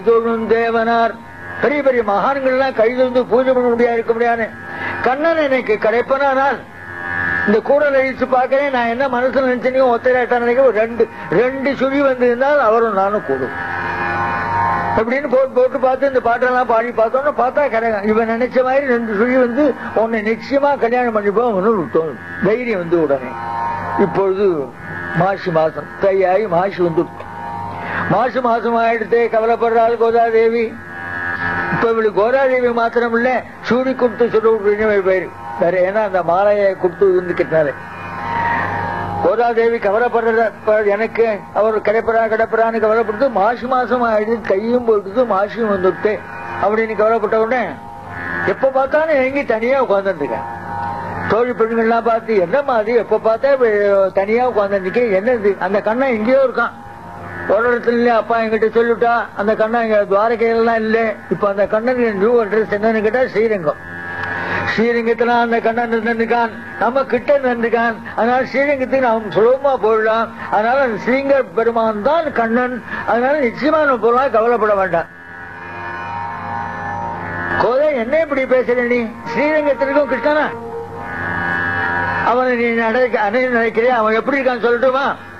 தொழும் தேவனார் பெரிய பெரிய மகான்கள்லாம் கைதொழுந்து பூஜை பண்ண முடியாது இருக்க முடியாது கண்ணன் எனக்கு கிடைப்பனானால் இந்த கூடல் அழிச்சு பார்க்கிறேன் நான் என்ன மனசுல நினைச்சேனோ ஒத்தராட்டா நினைக்க ஒரு ரெண்டு ரெண்டு சுழி வந்து இருந்தால் அவரும் நானும் கூடும் அப்படின்னு போட்டு போட்டு பார்த்து இந்த பாட்டெல்லாம் பாடி பார்த்தோம்னா பார்த்தா கிடையாது இவன் நினைச்ச மாதிரி ரெண்டு சுழி வந்து உன்னை நிச்சயமா கல்யாணம் பண்ணிப்போம் ஒன்று தோணும் தைரியம் வந்து உடனே இப்பொழுது மாசி மாசம் தையாகி மாசி வந்து மாசி மாசம் ஆயிடுத்து கவலைப்படுறாள் கோதாதேவி இப்ப இவளுக்கு கோதாதேவி மாத்திரம் இல்ல சூடி குப்து சொல்ல பேரு வேற ஏன்னா அந்த மாலையை குப்து இருந்துக்கிட்டாலே கோதாதேவி கவலைப்படுறத ப- எனக்கு அவர் கிடைப்பறா கிடைப்பறான்னு கவலைப்படுத்து மாசி மாசம் ஆயிடுது கையும் போயிடுது மாசியும் வந்துட்டு அப்படின்னு கவலைப்பட்ட உடனே எப்ப பார்த்தாலும் எங்கி தனியா உட்கார்ந்துட்டு இருக்கேன் தோழி பெண்கள்லாம் பார்த்து என்ன மாதிரி எப்ப பார்த்தா இப்ப தனியா உட்கார்ந்து என்னது அந்த கண்ணன் எங்கேயோ இருக்கான் ஒரு இடத்துல இல்ல அப்பா என்கிட்ட சொல்லிட்டா அந்த கண்ணன் இங்க துவாரகையிலாம் இல்ல இப்ப அந்த கண்ணன் நியூ அட்ரஸ் என்னன்னு கேட்டா ஸ்ரீரங்கம் ஸ்ரீரங்கத்துல அந்த கண்ணன் நின்றுக்கான் நம்ம கிட்ட நின்றுக்கான் அதனால ஸ்ரீரங்கத்துக்கு நாம் சுலபமா போயிடலாம் அதனால அந்த ஸ்ரீங்கர் பெருமான் தான் கண்ணன் அதனால நிச்சயமா நம்ம போலாம் கவலைப்பட வேண்டாம் கோதை என்ன இப்படி பேசுற நீ ஸ்ரீரங்கத்திற்கும் கிருஷ்ணனா அவனை நீ நடக்க அணைய நினைக்கிறேன் அவன் எப்படி இருக்கான்னு சொல்லட்டுமா